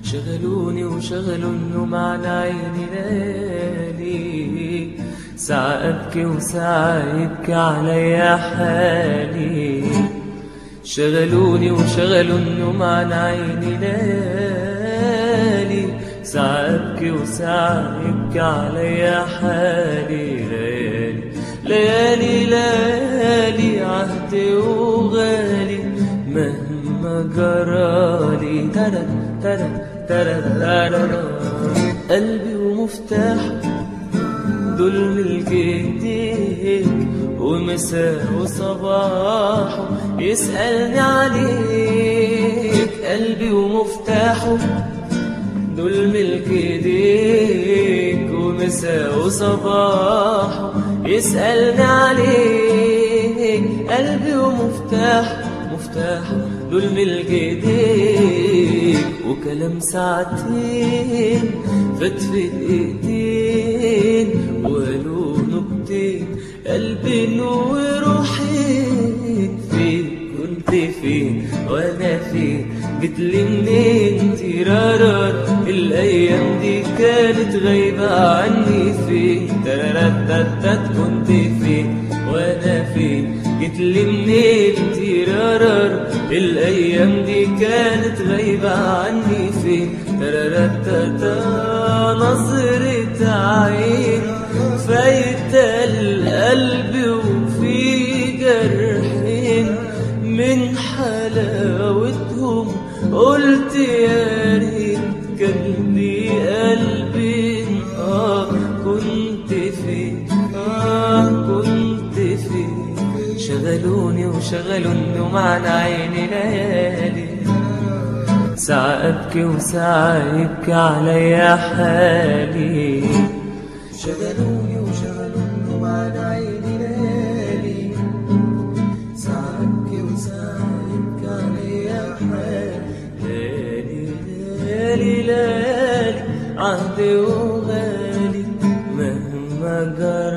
شغلوني وشغلوا النوم عن عيني ليالي ساعة أبكي وساعة يبكي عليا حالي شغلوني وشغلوا النوم عن عيني ليالي ساعة أبكي وساعة يبكي عليا حالي ليالي ليالي ليالي عهدي وغالي مهما جرالي ترى ترى ترى ترى قلبي ومفتاح دول ملك ايديك ومساء وصباحه يسألني عليك قلبي ومفتاحه دول ملك ايديك ومساء وصباحه يسألني عليك قلبي ومفتاح مفتاحه دول ملك ايديك وكلام ساعتين فات في ايدين وقالوا نكتين قلبي وروحي فين كنت فين وانا فين جيتلي منين تيرارار الايام دي كانت غايبه عني فين ترارتتت كنت فين وانا فين جيتلي منين تيرارار الايام دي كانت غايبه عني فين ترارتتا نظرة عين فايتة القلب وفي جرحين من حلاوتهم قلت يا ريت كان لي قلبي اه كنت فين اه كنت فين شغلوني وشغلوا النوم عن عيني ليالي ساعة أبكي وساعة يبكي عليا حالي شغلوني وشغلوا النوم عن عيني ليالي ساعة أبكي وساعة يبكي عليا حالي ليالي ليالي ليالي عهدي وغالي مهما جرى